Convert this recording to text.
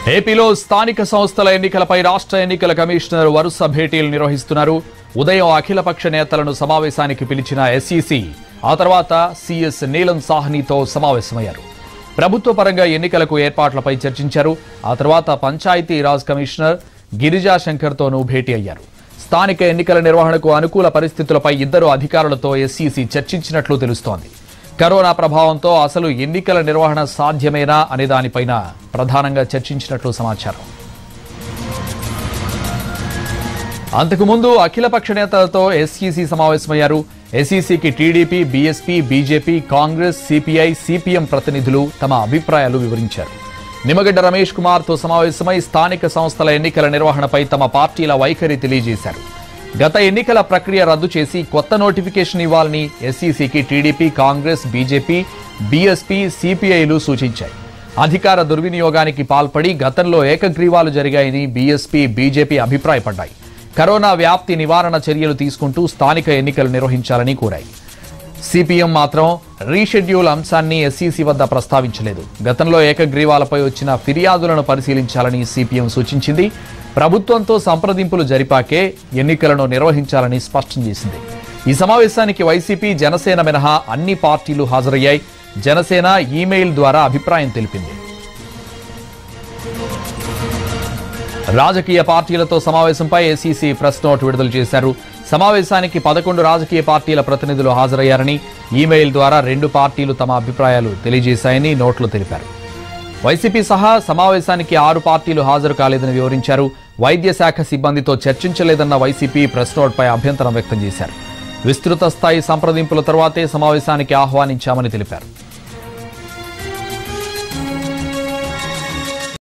ఏపీలో స్థానిక సంస్థల ఎన్నికలపై రాష్ట్ర ఎన్నికల కమిషనర్ వరుస భేటీలు నిర్వహిస్తున్నారు ఉదయం అఖిలపక్ష నేతలను సమావేశానికి పిలిచిన ఎస్ఈసి ఆ తర్వాత సిఎస్ నీలం సాహ్నితో సమావేశమయ్యారు ప్రభుత్వ పరంగా ఎన్నికలకు ఏర్పాట్లపై చర్చించారు ఆ తర్వాత పంచాయతీ రాజ్ కమిషనర్ గిరిజా శంకర్తోనూ భేటీ అయ్యారు స్థానిక ఎన్నికల నిర్వహణకు అనుకూల పరిస్థితులపై ఇద్దరు అధికారులతో ఎస్ఈసి చర్చించినట్లు తెలుస్తోంది కరోనా ప్రభావంతో అసలు ఎన్నికల నిర్వహణ సాధ్యమేనా అనే దానిపైన ప్రధానంగా చర్చించినట్లు సమాచారం అంతకుముందు అఖిలపక్ష నేతలతో ఎస్ఈసి సమావేశమయ్యారు ఎస్ఈసికి TDP BSP BJP Congress CPI CPM ప్రతినిధులు తమ అభిప్రాయాలు వివరించారు నిమ్మగడ్డ రమేష్ కుమార్ తో సమావేశమై స్థానిక సంస్థల ఎన్నికల నిర్వహణపై తమ పార్టీల వైఖరి తెలియజేశారు గత ఎన్నికల ప్రక్రియ రద్దు చేసి కొత్త నోటిఫికేషన్ ఇవ్వాలని ఎస్ఈసికి టీడీపీ కాంగ్రెస్ బీజేపీ బీఎస్పీ సిపిఐలు సూచించాయి అధికార దుర్వినియోగానికి పాల్పడి గతంలో ఏకగ్రీవాలు జరిగాయని బీఎస్పీ బీజేపీ అభిప్రాయపడ్డాయి కరోనా వ్యాప్తి నివారణ చర్యలు తీసుకుంటూ స్థానిక ఎన్నికలు నిర్వహించాలని కోరాయి సిపిఎం మాత్రం రీషెడ్యూల్ అంశాన్ని ఎస్సీసీ వద్ద ప్రస్తావించలేదు గతంలో ఏకగ్రీవాలపై వచ్చిన ఫిర్యాదులను పరిశీలించాలని సిపిఎం సూచించింది ప్రభుత్వంతో సంప్రదింపులు జరిపాకే ఎన్నికలను నిర్వహించాలని స్పష్టం చేసింది ఈ సమావేశానికి వైసీపీ జనసేన మినహా అన్ని పార్టీలు హాజరయ్యాయి జనసేన ఈమెయిల్ ద్వారా అభిప్రాయం తెలిపింది రాజకీయ పార్టీలతో సమావేశంపై ఏసీసీ ప్రెస్ నోట్ విడుదల చేశారు సమావేశానికి పదకొండు రాజకీయ పార్టీల ప్రతినిధులు హాజరయ్యారని ఈమెయిల్ ద్వారా రెండు పార్టీలు తమ అభిప్రాయాలు తెలియజేశాయని నోట్లో తెలిపారు వైసీపీ సహా సమావేశానికి ఆరు పార్టీలు హాజరు కాలేదని వివరించారు వైద్య శాఖ సిబ్బందితో చర్చించలేదన్న వైసీపీ ప్రెస్ నోట్పై అభ్యంతరం వ్యక్తం చేశారు విస్తృత స్థాయి సంప్రదింపుల తర్వాతే సమావేశానికి ఆహ్వానించామని తెలిపారు